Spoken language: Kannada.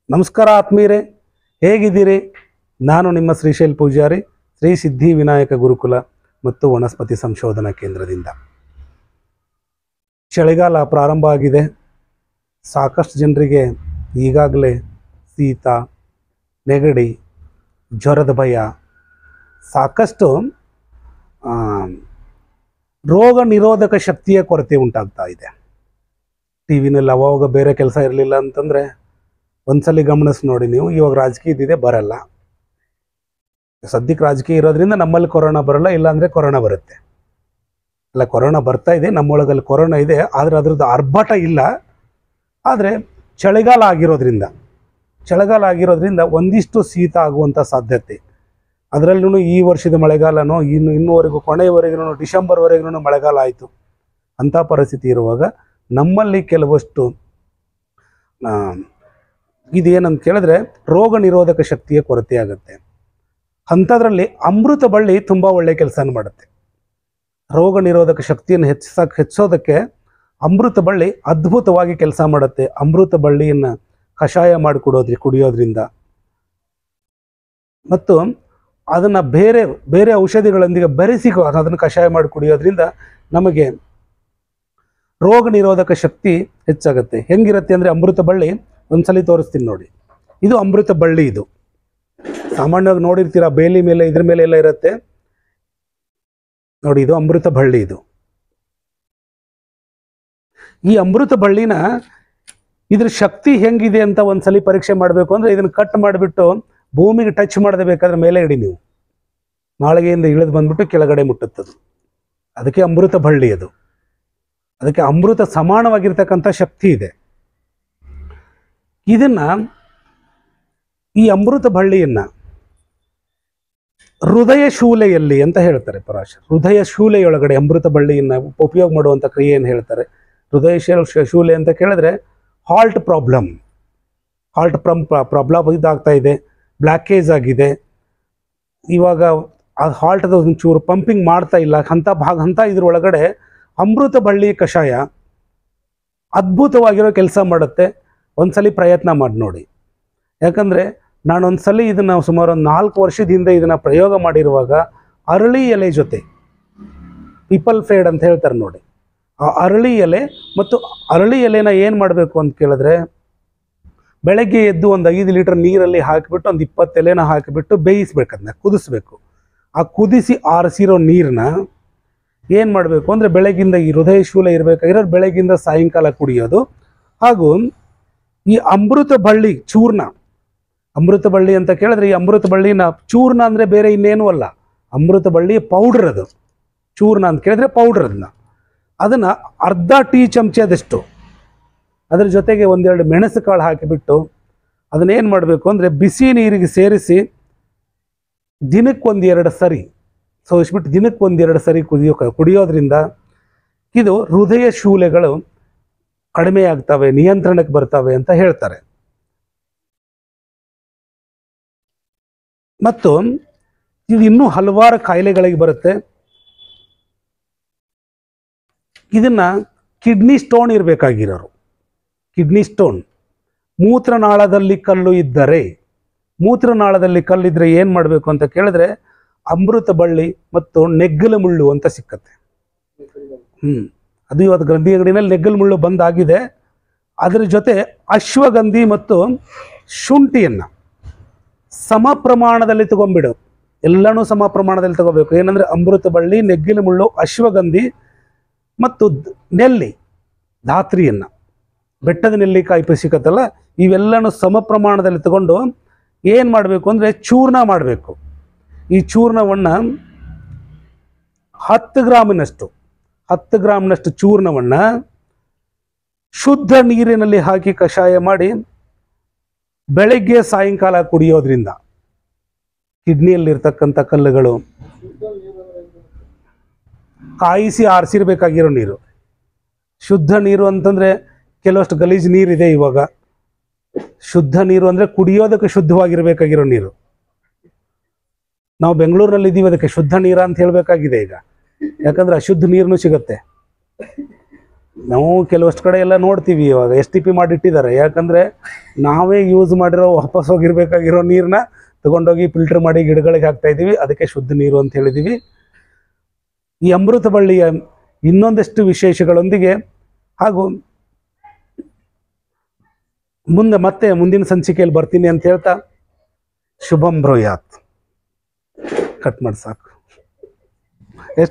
ನಮಸ್ಕಾರ ಆತ್ಮೀಯರೇ ಹೇಗಿದ್ದೀರಿ ನಾನು ನಿಮ್ಮ ಶ್ರೀಶೈಲ್ ಪೂಜಾರಿ ಶ್ರೀ ಸಿದ್ಧಿ ವಿನಾಯಕ ಗುರುಕುಲ ಮತ್ತು ವನಸ್ಪತಿ ಸಂಶೋಧನಾ ಕೇಂದ್ರದಿಂದ ಚಳಿಗಾಲ ಪ್ರಾರಂಭ ಆಗಿದೆ ಸಾಕಷ್ಟು ಜನರಿಗೆ ಈಗಾಗಲೇ ಶೀತ ನೆಗಡಿ ಜ್ವರದ ಭಯ ಸಾಕಷ್ಟು ಆ, ರೋಗ ನಿರೋಧಕ ಶಕ್ತಿಯ ಕೊರತೆ ಉಂಟಾಗ್ತಾ ಇದೆ ಟಿ ವಿನಲ್ಲಿ ಅವಾಗ ಬೇರೆ ಕೆಲಸ ಇರಲಿಲ್ಲ ಅಂತಂದರೆ ಒಂದ್ಸಲಿ ಗಮನಿಸಿ ನೋಡಿ ನೀವು ಇವಾಗ ರಾಜಕೀಯದಿದೆ ಬರಲ್ಲ ಸದ್ಯಕ್ಕೆ ರಾಜಕೀಯ ಇರೋದ್ರಿಂದ ನಮ್ಮಲ್ಲಿ ಕೊರೋನಾ ಬರಲ್ಲ ಇಲ್ಲಾಂದರೆ ಕೊರೋನಾ ಬರುತ್ತೆ ಅಲ್ಲ ಕೊರೋನಾ ಬರ್ತಾ ಇದೆ ನಮ್ಮೊಳಗಲ್ಲಿ ಕೊರೋನಾ ಇದೆ ಆದರೆ ಅದ್ರದ್ದು ಆರ್ಭಟ ಇಲ್ಲ ಆದರೆ ಚಳಿಗಾಲ ಆಗಿರೋದ್ರಿಂದ ಚಳಿಗಾಲ ಆಗಿರೋದ್ರಿಂದ ಒಂದಿಷ್ಟು ಶೀತ ಆಗುವಂಥ ಸಾಧ್ಯತೆ ಅದರಲ್ಲೂ ಈ ವರ್ಷದ ಮಳೆಗಾಲನೋ ಇನ್ನು ಇನ್ನೂವರೆಗೂ ಕೊನೆಯವರೆಗೂ ಡಿಸೆಂಬರ್ವರೆಗೂ ಮಳೆಗಾಲ ಆಯಿತು ಅಂಥ ಪರಿಸ್ಥಿತಿ ಇರುವಾಗ ನಮ್ಮಲ್ಲಿ ಕೆಲವಷ್ಟು ಆ, ಇದೇನಂತ ಕೇಳಿದ್ರೆ ರೋಗ ನಿರೋಧಕ ಶಕ್ತಿಯ ಕೊರತೆ ಆಗುತ್ತೆ ಅಂಥದ್ರಲ್ಲಿ ಅಮೃತ ಬಳ್ಳಿ ತುಂಬ ಒಳ್ಳೆ ಕೆಲಸ ಮಾಡುತ್ತೆ ರೋಗ ನಿರೋಧಕ ಶಕ್ತಿಯನ್ನು ಹೆಚ್ಚಿಸಕ್ಕೆ ಹೆಚ್ಚೋದಕ್ಕೆ ಅಮೃತ ಬಳ್ಳಿ ಅದ್ಭುತವಾಗಿ ಕೆಲಸ ಮಾಡುತ್ತೆ ಅಮೃತ ಬಳ್ಳಿಯನ್ನು ಕಷಾಯ ಮಾಡಿಕೊಡೋದ್ರಿ ಕುಡಿಯೋದ್ರಿಂದ ಮತ್ತು ಅದನ್ನು ಬೇರೆ ಬೇರೆ ಔಷಧಿಗಳೊಂದಿಗೆ ಬೆರೆಸಿ ಅದನ್ನು ಕಷಾಯ ಮಾಡಿ ಕುಡಿಯೋದ್ರಿಂದ ನಮಗೆ ರೋಗ ನಿರೋಧಕ ಶಕ್ತಿ ಹೆಚ್ಚಾಗುತ್ತೆ ಹೆಂಗಿರುತ್ತೆ ಅಂದರೆ ಅಮೃತ ಬಳ್ಳಿ ಒಂದ್ಸಲಿ ತೋರಿಸ್ತೀನಿ ನೋಡಿ ಇದು ಅಮೃತ ಬಳ್ಳಿ ಇದು ಸಾಮಾನ್ಯವಾಗಿ ನೋಡಿರ್ತೀರ ಬೇಲಿ ಮೇಲೆ ಇದ್ರ ಮೇಲೆ ಎಲ್ಲ ಇರುತ್ತೆ ನೋಡಿ ಇದು ಅಮೃತ ಬಳ್ಳಿ ಇದು ಈ ಅಮೃತ ಬಳ್ಳಿನ ಇದ್ರ ಶಕ್ತಿ ಹೆಂಗಿದೆ ಅಂತ ಒಂದ್ಸಲಿ ಪರೀಕ್ಷೆ ಮಾಡಬೇಕು ಅಂದ್ರೆ ಇದನ್ನ ಕಟ್ ಮಾಡಿಬಿಟ್ಟು ಭೂಮಿಗೆ ಟಚ್ ಮಾಡದೆ ಬೇಕಾದ್ರೆ ಮೇಲೆ ಇಡಿ ನೀವು ಮಾಳಿಗೆಯಿಂದ ಇಳಿದು ಬಂದ್ಬಿಟ್ಟು ಕೆಳಗಡೆ ಮುಟ್ಟುತ್ತದು ಅದಕ್ಕೆ ಅಮೃತ ಬಳ್ಳಿ ಅದು ಅದಕ್ಕೆ ಅಮೃತ ಸಮಾನವಾಗಿರ್ತಕ್ಕಂಥ ಶಕ್ತಿ ಇದೆ ಇದನ್ನ ಈ ಅಮೃತ ಬಳ್ಳಿಯನ್ನ ಹೃದಯ ಶೂಲೆಯಲ್ಲಿ ಅಂತ ಹೇಳ್ತಾರೆ ಪರಾಶ ಹೃದಯ ಶೂಲೆಯೊಳಗಡೆ ಅಮೃತ ಬಳ್ಳಿಯನ್ನ ಉಪಯೋಗ ಮಾಡುವಂಥ ಕ್ರಿಯೆಯನ್ನು ಹೇಳ್ತಾರೆ ಹೃದಯ ಶೂ- ಶೂಲೆ ಅಂತ ಕೇಳಿದ್ರೆ ಹಾಲ್ಟ್ ಪ್ರಾಬ್ಲಮ್ ಹಾಲ್ಟ್ ಪ್ರಮ್ ಪ್ರಾಬ್ಲಮ್ ಇದಾಗ್ತಾ ಇದೆ ಬ್ಲ್ಯಾಕೇಜ್ ಆಗಿದೆ ಇವಾಗ ಆ ಹಾಲ್ಟ್ದ ಒಂಚೂರು ಪಂಪಿಂಗ್ ಮಾಡ್ತಾ ಇಲ್ಲ ಅಂಥ ಭಾಗ ಅಂಥ ಇದ್ರೊಳಗಡೆ ಅಮೃತ ಬಳ್ಳಿ ಕಷಾಯ ಅದ್ಭುತವಾಗಿರೋ ಕೆಲಸ ಮಾಡುತ್ತೆ ಒಂದ್ಸಲಿ ಪ್ರಯತ್ನ ಮಾಡಿ ನೋಡಿ ಯಾಕಂದರೆ ನಾನೊಂದ್ಸಲಿ ಇದನ್ನು ಸುಮಾರು ಒಂದು ನಾಲ್ಕು ವರ್ಷದ ಹಿಂದೆ ಇದನ್ನು ಪ್ರಯೋಗ ಮಾಡಿರುವಾಗ ಅರಳಿ ಎಲೆ ಜೊತೆ ಪೀಪಲ್ ಫೇಡ್ ಅಂತ ಹೇಳ್ತಾರೆ ನೋಡಿ ಆ ಅರಳಿ ಎಲೆ ಮತ್ತು ಅರಳಿ ಎಲೆನ ಏನು ಮಾಡಬೇಕು ಅಂತ ಕೇಳಿದ್ರೆ ಬೆಳಗ್ಗೆ ಎದ್ದು ಒಂದು ಐದು ಲೀಟರ್ ನೀರಲ್ಲಿ ಹಾಕಿಬಿಟ್ಟು ಒಂದು ಇಪ್ಪತ್ತು ಎಲೆನ ಹಾಕಿಬಿಟ್ಟು ಬೇಯಿಸ್ಬೇಕು ಅದನ್ನ ಕುದಿಸ್ಬೇಕು ಆ ಕುದಿಸಿ ಆರಿಸಿರೋ ನೀರನ್ನ ಏನು ಮಾಡಬೇಕು ಅಂದರೆ ಬೆಳಗಿಂದ ಈ ಹೃದಯ ಶೂಲ ಇರಬೇಕಾಗಿರೋದು ಬೆಳಗಿಂದ ಸಾಯಂಕಾಲ ಕುಡಿಯೋದು ಹಾಗೂ ಈ ಅಮೃತ ಬಳ್ಳಿ ಚೂರ್ಣ ಅಮೃತ ಬಳ್ಳಿ ಅಂತ ಕೇಳಿದ್ರೆ ಈ ಅಮೃತ ಬಳ್ಳಿನ ಚೂರ್ಣ ಅಂದರೆ ಬೇರೆ ಇನ್ನೇನೂ ಅಲ್ಲ ಅಮೃತ ಬಳ್ಳಿ ಪೌಡ್ರ್ ಅದು ಚೂರ್ಣ ಅಂತ ಕೇಳಿದ್ರೆ ಪೌಡ್ರ್ ಅದನ್ನ ಅದನ್ನು ಅರ್ಧ ಟೀ ಚಮಚದಷ್ಟು ಅದ್ರ ಜೊತೆಗೆ ಒಂದೆರಡು ಮೆಣಸು ಕಾಳು ಹಾಕಿಬಿಟ್ಟು ಅದನ್ನೇನು ಮಾಡಬೇಕು ಅಂದರೆ ಬಿಸಿ ನೀರಿಗೆ ಸೇರಿಸಿ ದಿನಕ್ಕೆ ಒಂದೆರಡು ಸರಿ ಸೋಸ್ಬಿಟ್ಟು ದಿನಕ್ಕೆ ಒಂದೆರಡು ಸರಿ ಕುದಿಯೋ ಕುಡಿಯೋದ್ರಿಂದ ಇದು ಹೃದಯ ಶೂಲೆಗಳು ಕಡಿಮೆ ಆಗ್ತವೆ ನಿಯಂತ್ರಣಕ್ಕೆ ಬರ್ತವೆ ಅಂತ ಹೇಳ್ತಾರೆ ಮತ್ತು ಇದು ಇನ್ನೂ ಹಲವಾರು ಕಾಯಿಲೆಗಳಿಗೆ ಬರುತ್ತೆ ಇದನ್ನ ಕಿಡ್ನಿ ಸ್ಟೋನ್ ಇರಬೇಕಾಗಿರೋರು ಕಿಡ್ನಿ ಸ್ಟೋನ್ ಮೂತ್ರನಾಳದಲ್ಲಿ ಕಲ್ಲು ಇದ್ದರೆ ಮೂತ್ರನಾಳದಲ್ಲಿ ಕಲ್ಲಿದ್ರೆ ಏನು ಮಾಡಬೇಕು ಅಂತ ಕೇಳಿದ್ರೆ ಅಮೃತ ಬಳ್ಳಿ ಮತ್ತು ನೆಗ್ಗಲ ಮುಳ್ಳು ಅಂತ ಸಿಕ್ಕತ್ತೆ ಹ್ಞೂ ಅದು ಇವತ್ತು ಗ್ರಂಥಿ ಅಂಗಡಿನಲ್ಲಿ ನೆಗ್ಗಲ ಮುಳ್ಳು ಬಂದಾಗಿದೆ ಅದರ ಜೊತೆ ಅಶ್ವಗಂಧಿ ಮತ್ತು ಶುಂಠಿಯನ್ನು ಸಮ ಪ್ರಮಾಣದಲ್ಲಿ ತಗೊಂಡ್ಬಿಡು ಎಲ್ಲನೂ ಸಮ ಪ್ರಮಾಣದಲ್ಲಿ ತಗೋಬೇಕು ಏನಂದರೆ ಅಮೃತ ಬಳ್ಳಿ ನೆಗ್ಗಿಲ ಮುಳ್ಳು ಅಶ್ವಗಂಧಿ ಮತ್ತು ದ್- ನೆಲ್ಲಿ ಧಾತ್ರಿಯನ್ನು ಬೆಟ್ಟದ ನೆಲ್ಲಿಕಾಯಿ ಪ- ಸಿಕ್ಕತ್ತಲ್ಲ ಇವೆಲ್ಲನೂ ಸಮ ಪ್ರಮಾಣದಲ್ಲಿ ತಗೊಂಡು ಏನು ಮಾಡಬೇಕು ಅಂದರೆ ಚೂರ್ಣ ಮಾಡಬೇಕು ಈ ಚೂರ್ಣವನ್ನು ಹತ್ತು ಗ್ರಾಮಿನಷ್ಟು ಹತ್ತು ಗ್ರಾಮ್ನಷ್ಟು ಚೂರ್ಣವನ್ನು ಶುದ್ಧ ನೀರಿನಲ್ಲಿ ಹಾಕಿ ಕಷಾಯ ಮಾಡಿ ಬೆಳಗ್ಗೆ ಸಾಯಂಕಾಲ ಕುಡಿಯೋದ್ರಿಂದ ಕಿಡ್ನಿಯಲ್ಲಿರ್ತಕ್ಕಂಥ ಕಲ್ಲುಗಳು ಕಾಯಿಸಿ ಆರಿಸಿರ್ಬೇಕಾಗಿರೋ ನೀರು ಶುದ್ಧ ನೀರು ಅಂತಂದರೆ ಕೆಲವಷ್ಟು ಗಲೀಜು ನೀರಿದೆ ಇವಾಗ ಶುದ್ಧ ನೀರು ಅಂದರೆ ಕುಡಿಯೋದಕ್ಕೆ ಶುದ್ಧವಾಗಿರಬೇಕಾಗಿರೋ ನೀರು ನಾವು ಬೆಂಗಳೂರಿನಲ್ಲಿ ಇದ್ದೀವಿ ಅದಕ್ಕೆ ಶುದ್ಧ ನೀರ ಅಂತ ಹೇಳಬೇಕಾಗಿದೆ ಈಗ ಯಾಕಂದ್ರೆ ಅಶುದ್ಧ ನೀರನ್ನು ಸಿಗುತ್ತೆ ನಾವು ಕೆಲವಷ್ಟು ಕಡೆ ಎಲ್ಲ ನೋಡ್ತೀವಿ ಇವಾಗ ಎಸ್ ಟಿ ಪಿ ಮಾಡಿಟ್ಟಿದ್ದಾರೆ ಯಾಕಂದರೆ ನಾವೇ ಯೂಸ್ ಮಾಡಿರೋ ವಾಪಸ್ ಹೋಗಿರ್ಬೇಕಾಗಿರೋ ನೀರನ್ನ ತಗೊಂಡೋಗಿ ಫಿಲ್ಟರ್ ಮಾಡಿ ಗಿಡಗಳಿಗೆ ಹಾಕ್ತಾ ಇದ್ದೀವಿ ಅದಕ್ಕೆ ಶುದ್ಧ ನೀರು ಅಂತ ಹೇಳಿದ್ದೀವಿ ಈ ಅಮೃತ ಬಳ್ಳಿಯ ಇನ್ನೊಂದಷ್ಟು ವಿಶೇಷಗಳೊಂದಿಗೆ ಹಾಗೂ ಮುಂದೆ ಮತ್ತೆ ಮುಂದಿನ ಸಂಚಿಕೆಯಲ್ಲಿ ಬರ್ತೀನಿ ಅಂತ ಹೇಳ್ತಾ ಶುಭಂ ಬ್ರೂಯಾತ್ ಕಟ್ ಮಾಡಿ ಸಾಕು